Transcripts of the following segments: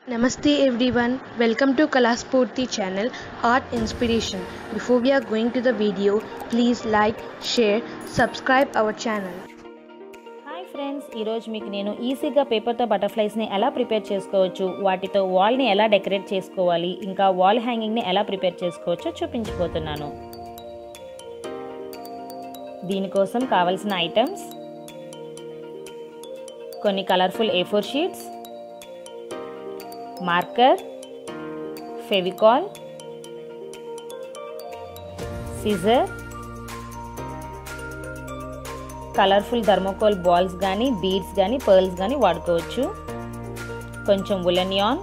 Namaste everyone, welcome to Kalaspurti channel Art Inspiration. Before we are going to the video, please like, share, subscribe our channel. Hi friends ఈరోజు మీకు నేను ఈజీగా పేపర్తో బటర్ఫ్లైస్ని ఎలా prepare చేసుకోవచ్చు వాటితో వాల్ని ఎలా డెకరేట్ చేసుకోవాలి ఇంకా వాల్ హ్యాంగింగ్ని ఎలా ప్రిపేర్ చేసుకోవచ్చో చూపించబోతున్నాను దీనికోసం కావలసిన ఐటమ్స్ కొన్ని colourful A four sheets marker Fevicol scissor colourful thermocol balls కానీ బీడ్స్ కానీ పర్ల్స్ కానీ వాడుకోవచ్చు కొంచెం ఉలెన్ యాన్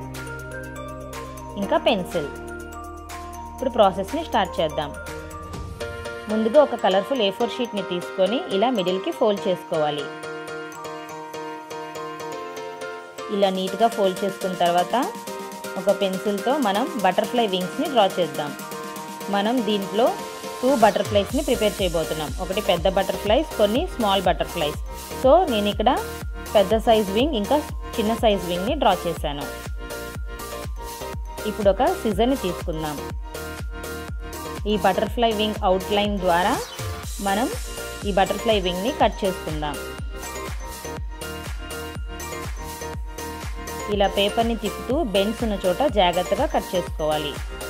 ఇంకా పెన్సిల్ ఇప్పుడు ప్రాసెస్ని స్టార్ట్ చేద్దాం ముందుగా ఒక కలర్ఫుల్ ఏ ఫోర్ షీట్ని తీసుకొని ఇలా మిడిల్కి ఫోల్డ్ చేసుకోవాలి ఇలా నీట్గా ఫోల్డ్ చేసుకున్న తర్వాత ఒక పెన్సిల్తో మనం బటర్ఫ్లై వింగ్స్ని డ్రా చేద్దాం మనం దీంట్లో టూ బటర్ఫ్లైస్ని ప్రిపేర్ చేయబోతున్నాం ఒకటి పెద్ద బటర్ఫ్లైస్ కొన్ని స్మాల్ బటర్ఫ్లైస్ సో నేను ఇక్కడ పెద్ద సైజ్ వింగ్ ఇంకా చిన్న సైజ్ వింగ్ని డ్రా చేశాను ఇప్పుడు ఒక సిజర్ని తీసుకుందాం ఈ బటర్ఫ్లై వింగ్ అవుట్లైన్ ద్వారా మనం ఈ బటర్ఫ్లై వింగ్ని కట్ చేసుకుందాం ఇలా పేపర్ని తిప్పుతూ బెండ్స్ ఉన్న చోట జాగ్రత్తగా కట్ చేసుకోవాలి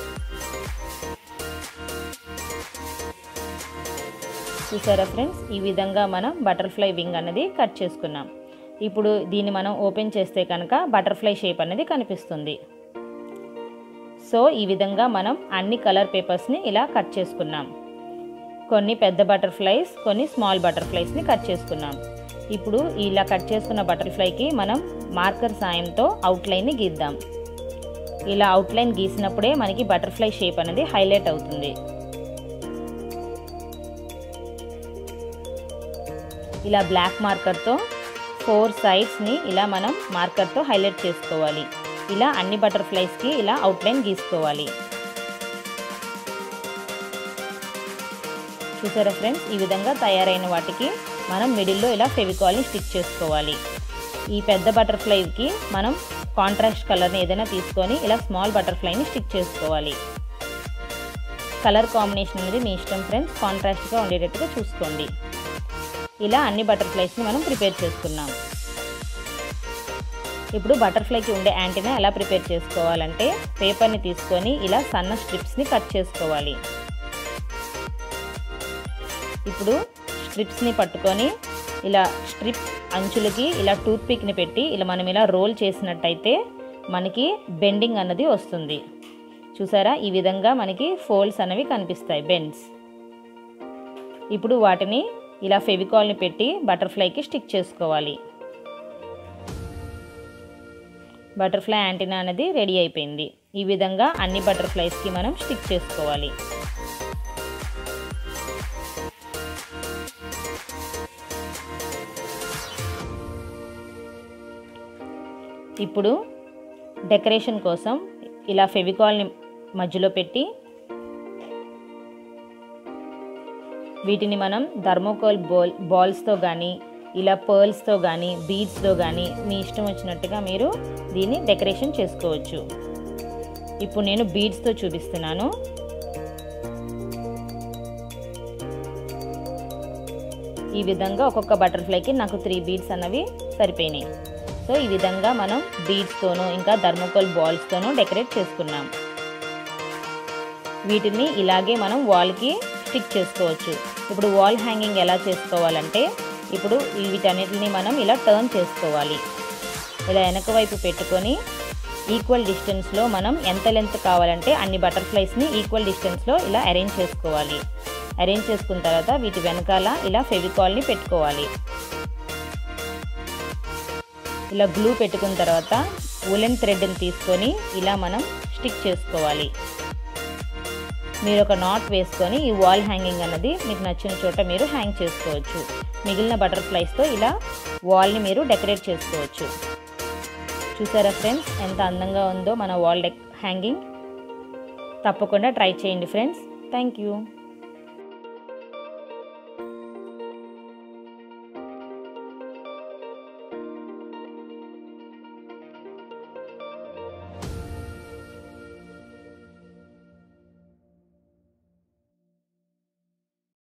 చూసారా ఫ్రెండ్స్ ఈ విధంగా మనం బటర్ఫ్లై వింగ్ అనేది కట్ చేసుకున్నాం ఇప్పుడు దీన్ని మనం ఓపెన్ చేస్తే కనుక బటర్ఫ్లై షేప్ అనేది కనిపిస్తుంది సో ఈ విధంగా మనం అన్ని కలర్ పేపర్స్ని ఇలా కట్ చేసుకున్నాం కొన్ని పెద్ద బటర్ఫ్లైస్ కొన్ని స్మాల్ బటర్ఫ్లైస్ని కట్ చేసుకున్నాం ఇప్పుడు ఇలా కట్ చేసుకున్న బటర్ఫ్లైకి మనం మార్కర్ సాయంతో అవుట్లైన్ని గీద్దాం ఇలా అవుట్లైన్ గీసినప్పుడే మనకి బటర్ఫ్లై షేప్ అనేది హైలైట్ అవుతుంది ఇలా బ్లాక్ మార్కర్తో ఫోర్ సైడ్స్ని ఇలా మనం మార్కర్తో హైలైట్ చేసుకోవాలి ఇలా అన్ని బటర్ఫ్లైస్కి ఇలా అవుట్లైన్ గీసుకోవాలి చూసారా ఫ్రెండ్స్ ఈ విధంగా తయారైన వాటికి మనం మిడిల్లో ఇలా ఫెవికాల్ని స్టిక్ చేసుకోవాలి ఈ పెద్ద బటర్ఫ్లైకి మనం కాంట్రాస్ట్ కలర్ని ఏదైనా తీసుకొని ఇలా స్మాల్ బటర్ఫ్లైని స్టిక్ చేసుకోవాలి కలర్ కాంబినేషన్ అనేది మీ ఇష్టం ఫ్రెండ్స్ కాంట్రాస్ట్గా ఉండేటట్టుగా చూసుకోండి ఇలా అన్ని బటర్ఫ్లైస్ని మనం ప్రిపేర్ చేసుకున్నాం ఇప్పుడు బటర్ఫ్లైకి ఉండే యాంటీనా ఎలా ప్రిపేర్ చేసుకోవాలంటే పేపర్ని తీసుకొని ఇలా సన్న స్ట్రిప్స్ని కట్ చేసుకోవాలి ఇప్పుడు స్ట్రిప్స్ని పట్టుకొని ఇలా స్ట్రిప్ అంచులకి ఇలా టూత్ పిక్ని పెట్టి ఇలా మనం ఇలా రోల్ చేసినట్టయితే మనకి బెండింగ్ అన్నది వస్తుంది చూసారా ఈ విధంగా మనకి ఫోల్డ్స్ అనేవి కనిపిస్తాయి బెండ్స్ ఇప్పుడు వాటిని ఇలా ఫెవికాల్ని పెట్టి బటర్ఫ్లైకి స్టిక్ చేసుకోవాలి బటర్ఫ్లై యాంటీనా అనేది రెడీ అయిపోయింది ఈ విధంగా అన్ని బటర్ఫ్లైస్కి మనం స్టిక్ చేసుకోవాలి ఇప్పుడు డెకరేషన్ కోసం ఇలా ఫెవికాల్ని మధ్యలో పెట్టి వీటిని మనం థర్మోకోల్ బాల్ బాల్స్తో కానీ ఇలా పర్ల్స్తో కానీ బీడ్స్తో కానీ మీ ఇష్టం వచ్చినట్టుగా మీరు దీన్ని డెకరేషన్ చేసుకోవచ్చు ఇప్పుడు నేను బీడ్స్తో చూపిస్తున్నాను ఈ విధంగా ఒక్కొక్క బటర్ఫ్లైకి నాకు త్రీ బీడ్స్ అన్నవి సరిపోయినాయి సో ఈ విధంగా మనం బీడ్స్తోనూ ఇంకా థర్మోకోల్ బాల్స్తోనూ డెకరేట్ చేసుకున్నాం వీటిని ఇలాగే మనం వాల్కి స్టిక్ చేసుకోవచ్చు ఇప్పుడు వాల్ హ్యాంగింగ్ ఎలా చేసుకోవాలంటే ఇప్పుడు వీటన్నిటిని మనం ఇలా టర్న్ చేసుకోవాలి ఇలా వెనక వైపు పెట్టుకొని ఈక్వల్ డిస్టెన్స్లో మనం ఎంత లెంత్ కావాలంటే అన్ని బటర్ఫ్లైస్ని ఈక్వల్ డిస్టెన్స్లో ఇలా అరేంజ్ చేసుకోవాలి అరేంజ్ చేసుకున్న తర్వాత వీటి వెనకాల ఇలా ఫెవికాల్ని పెట్టుకోవాలి ఇలా గ్లూ పెట్టుకున్న తర్వాత ఉలెన్ థ్రెడ్ని తీసుకొని ఇలా మనం స్టిక్ చేసుకోవాలి మీరు ఒక నాట్ వేసుకొని ఈ వాల్ హ్యాంగింగ్ అన్నది మీకు నచ్చిన చోట మీరు హ్యాంగ్ చేసుకోవచ్చు మిగిలిన బటర్ఫ్లైస్తో ఇలా వాల్ని మీరు డెకరేట్ చేసుకోవచ్చు చూసారా ఫ్రెండ్స్ ఎంత అందంగా ఉందో మన వాల్ డెక్ హ్యాంగింగ్ తప్పకుండా ట్రై చేయండి ఫ్రెండ్స్ థ్యాంక్ యూ